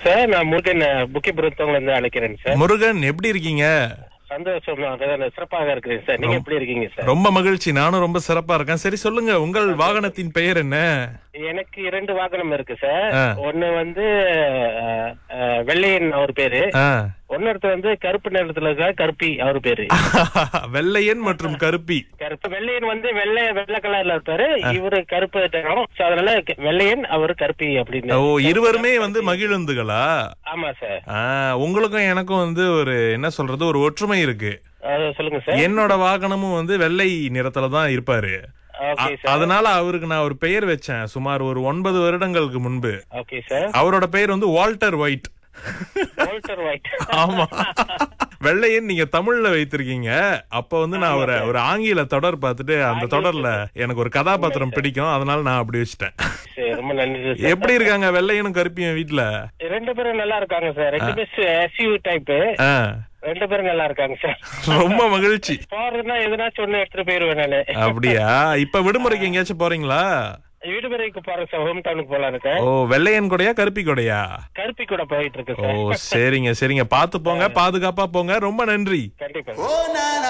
Sir நான் முருகன் புக்கிபுரத்தவங்க இருந்து அழைக்கிறேன் சார் முருகன் எப்படி இருக்கீங்க சந்தோஷம் அதான் சிறப்பாக இருக்கிறேன் சார் நீங்க எப்படி இருக்கீங்க சார் ரொம்ப மகிழ்ச்சி நானும் ரொம்ப சிறப்பா இருக்கேன் சரி சொல்லுங்க உங்கள் வாகனத்தின் பெயர் என்ன எனக்கு இரண்டு வாகனம் இருக்கு சார் ஆ. ஒண்ணு வந்து அஹ், அஹ், வெள்ளையன் அவர் பேரு ஆ. ஒன்னொருத்தர் வந்து கருப்பு நிறத்துல இருக்க கருப்பி அவர் பேரு வெள்ளையன் மற்றும் கருப்பி கருப்பு வெள்ளையன் வந்து வெள்ளை வெள்ளை கலர்ல இருப்பாரு இவரு கருப்பு நிறம் So, அதனால க- வெள்ளையன் அவரு கருப்பி அப்படின்னு ஓ இருவருமே வந்து மகிழுந்துகளா ஆமா சார் ஆ, உங்களுக்கும் எனக்கும் வந்து ஒரு என்ன சொல்றது ஒரு ஒற்றுமை இருக்கு அது சொல்லுங்க சார் என்னோட வாகனமும் வந்து வெள்ளை நிறத்துல தான் இருப்பாரு ஓகே அ- சார் அதனால அவருக்கு நான் ஒரு பெயர் வச்சேன் சுமார் ஒரு ஒன்பது வருடங்களுக்கு முன்பு ஓகே சார் அவரோட பெயர் வந்து வால்டர் ஒயிட் வால்டர் ஒயிட் ஆமா வெள்ளையன் நீங்க தமிழ்ல வைத்திருக்கீங்க அப்ப வந்து நான் ஒரு ஒரு ஆங்கில தொடர் பார்த்துட்டு அந்த தொடர்ல எனக்கு ஒரு கதாபாத்திரம் பிடிக்கும் அதனால நான் அப்படி வச்சுட்டேன் சரி ரொம்ப நன்றி சார் எப்படி இருக்காங்க வெள்ளையனும் கருப்பியும் வீட்ல ரெண்டு பேரும் நல்லா இருக்காங்க சார் ரெண்டு பேரும் எஸ்யூ டைப் ஆ, ரெண்டு பேரும் நல்லா இருக்காங்க சார் ரொம்ப மகிழ்ச்சி போறதுன்னா எதுனாச்சும் ஒண்ணு எடுத்துட்டு போயிருவேன் நானு அப்படியா இப்ப விடுமுறைக்கு எங்கேயாச்சும் போறீங்களா விடுமுறைக்கு போறேன் சார் ஹோம் டவுனுக்கு போலாம் இருக்கேன் ஓ வெள்ளையன் கூடயா கருப்பி கூடயா கருப்பி கூட போயிட்டு இருக்கு ஓ சார் சரிங்க சரிங்க பாத்து போங்க பாதுகாப்பா போங்க ரொம்ப நன்றி கண்டிப்பா Oh, na na